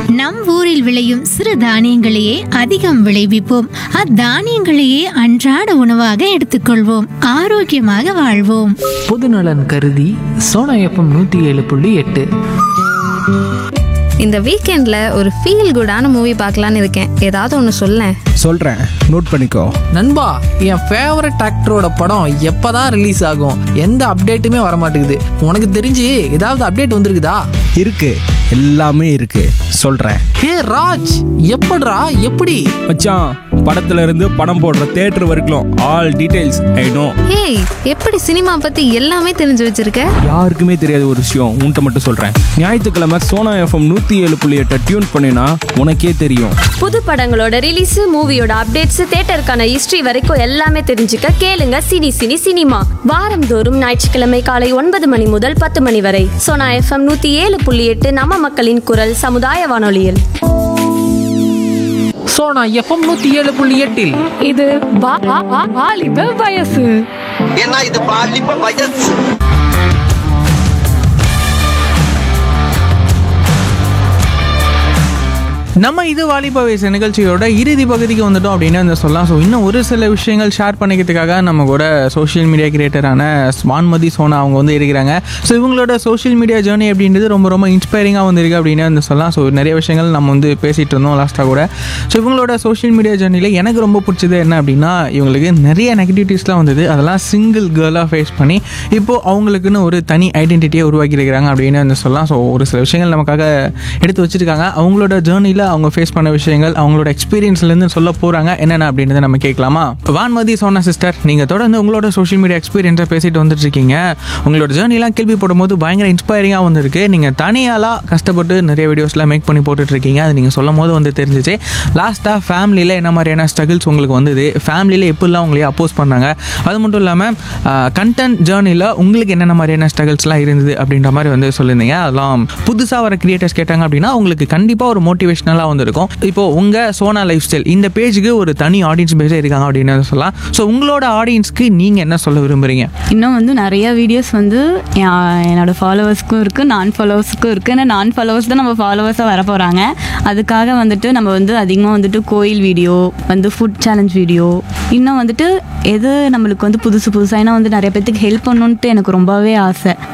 நம் ஊரில் விளையும் சிறு தானியங்களையே அதிகம் விளைவிப்போம் அத்தானியங்களையே அன்றாட உணவாக எடுத்துக்கொள்வோம் ஆரோக்கியமாக வாழ்வோம் பொதுநலன் கருதி சோனா எஃப்எம் நூற்றி ஏழு புள்ளி எட்டு இந்த வீக்கெண்ட்ல ஒரு ஃபீல் குடான மூவி பார்க்கலான்னு இருக்கேன் ஏதாவது ஒன்று சொல்லேன் சொல்கிறேன் நோட் பண்ணிக்கோ நண்பா என் ஃபேவரட் ஆக்டரோட படம் எப்பதான் ரிலீஸ் ஆகும் எந்த அப்டேட்டுமே வர மாட்டேங்குது உனக்கு தெரிஞ்சு ஏதாவது அப்டேட் வந்திருக்குதா இருக்கு எல்லாமே இருக்கு சொல்கிறேன் ஹே ராஜ் எப்படிடா எப்படி மச்சான் படத்துல இருந்து படம் போடுற தேட்டர் வரைக்கும் all details I know hey எப்படி சினிமா பத்தி எல்லாமே தெரிஞ்சு வச்சிருக்க யாருக்குமே தெரியாத ஒரு விஷயம் உன்கிட்ட மட்டும் சொல்கிறேன் ஞாயிற்றுக்கிழமை சோனா எஃப்எம் நூற்றி ஏழு புள்ளி எட்டை டியூன் பண்ணினா உனக்கே தெரியும் புது படங்களோட ரிலீஸ் மூவியோட அப்டேட்ஸ் தியேட்டருக்கான ஹிஸ்டரி வரைக்கும் எல்லாமே தெரிஞ்சுக்க கேளுங்க சினி சினி சினிமா வாரந்தோறும் ஞாயிற்றுக்கிழமை காலை ஒன்பது மணி முதல் பத்து மணி வரை சோனா எஃப்எம் நூத்தி ஏழு புள்ளி எட்டு நம்ம மக்களின் குரல் சமுதாய வானொலியில் சோனா எஃப்எம் நூற்றி ஏழு புள்ளி எட்டில் இது வா- வா- வா- வாலிப வயசு ஏன்னா இது பாலிப்ப வயசு நம்ம இது வாலிப வயசு நிகழ்ச்சியோட இறுதி பகுதிக்கு வந்துட்டோம் அப்படின்னு வந்து சொல்லலாம் ஸோ இன்னும் ஒரு சில விஷயங்கள் ஷேர் பண்ணிக்கிறதுக்காக நம்ம கூட சோஷியல் மீடியா கிரியேட்டரான ஸ்வான்மதி சோனா அவங்க வந்து இருக்கிறாங்க ஸோ இவங்களோட சோஷியல் மீடியா ஜேர்னி அப்படின்றது ரொம்ப ரொம்ப இன்ஸ்பைரிங்காக வந்திருக்கு அப்படின்னு வந்து சொல்லலாம் ஸோ நிறைய விஷயங்கள் நம்ம வந்து பேசிகிட்டு இருந்தோம் லாஸ்ட்டாக கூட ஸோ இவங்களோட சோஷியல் மீடியா ஜேர்னியில் எனக்கு ரொம்ப பிடிச்சது என்ன அப்படின்னா இவங்களுக்கு நிறைய நெகட்டிவிட்டிஸ்லாம் வந்தது அதெல்லாம் சிங்கிள் கேர்ளாக ஃபேஸ் பண்ணி இப்போது அவங்களுக்குன்னு ஒரு தனி ஐடென்டிட்டியை உருவாக்கி இருக்கிறாங்க அப்படின்னு வந்து சொல்லலாம் ஸோ ஒரு சில விஷயங்கள் நமக்காக எடுத்து வச்சிருக்காங்க அவங்களோட ஜேர்னியில் அவங்க ஃபேஸ் பண்ண விஷயங்கள் அவங்களோட எக்ஸ்பீரியன்ஸ்லேருந்து சொல்ல போகிறாங்க என்னென்ன அப்படின்றத நம்ம கேட்கலாமா வான்மதி சோனா சிஸ்டர் நீங்கள் தொடர்ந்து உங்களோட சோஷியல் மீடியா எக்ஸ்பீரியன்ஸை பேசிட்டு வந்துட்டு இருக்கீங்க உங்களோட ஜேர்னிலாம் கேள்விப்படும் போது பயங்கர இன்ஸ்பைரிங்காக வந்திருக்கு நீங்கள் தனியாலாம் கஷ்டப்பட்டு நிறைய வீடியோஸ்லாம் மேக் பண்ணி போட்டுட்டு இருக்கீங்க அது நீங்கள் சொல்லும் போது வந்து தெரிஞ்சிச்சு லாஸ்ட்டாக ஃபேமிலியில் என்ன மாதிரியான ஸ்ட்ரகிள்ஸ் உங்களுக்கு வந்தது ஃபேமிலியில் எப்படிலாம் உங்களை அப்போஸ் பண்ணாங்க அது மட்டும் இல்லாமல் கண்டென்ட் ஜேர்னியில் உங்களுக்கு என்னென்ன மாதிரியான ஸ்ட்ரகிள்ஸ்லாம் இருந்தது அப்படின்ற மாதிரி வந்து சொல்லியிருந்தீங்க அதெல்லாம் புதுசாக வர கிரியேட்டர்ஸ் கேட்டாங்க அப்படின்னா உங்களுக்கு கண்டிப்பாக ஒரு மோட்டிவேஷனலாக வந்திருக்கும் இப்போ உங்கள் சோனா லைஃப் ஸ்டைல் இந்த பேஜுக்கு ஒரு தனி ஆடியன்ஸ் பேஸே இருக்காங்க அப்படின்னு சொல்லலாம் ஸோ உங்களோட ஆடியன்ஸ்க்கு நீங்கள் என்ன சொல்ல விரும்புகிறீங்க இன்னும் வந்து நிறைய வீடியோஸ் வந்து என் என்னோட ஃபாலோவர்ஸ்க்கும் இருக்குது நான் ஃபாலோவர்ஸ்க்கும் இருக்குது ஏன்னா நான் ஃபாலோவர்ஸ் தான் நம்ம ஃபாலோவர்ஸாக வர போகிறாங்க அதுக்காக வந்துட்டு நம்ம வந்து அதிகமாக வந்துட்டு கோயில் வீடியோ வந்து ஃபுட் சேலஞ்ச் வீடியோ இன்னும் வந்துட்டு எது நம்மளுக்கு வந்து புதுசு புதுசாக ஏன்னா வந்து நிறைய பேர்த்துக்கு ஹெல்ப் பண்ணணுன்ட்டு எனக்கு ரொம்பவே ஆசை